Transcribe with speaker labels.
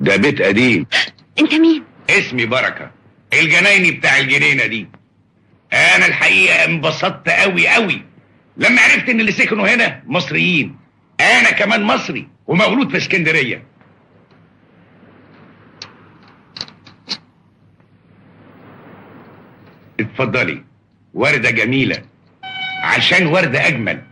Speaker 1: ده بيت قديم
Speaker 2: انت مين
Speaker 1: اسمي بركة الجنايني بتاع الجنينة دي انا الحقيقة انبسطت قوي قوي لما عرفت ان اللي سكنوا هنا مصريين انا كمان مصري ومولود في اسكندرية اتفضلي وردة جميلة عشان وردة اجمل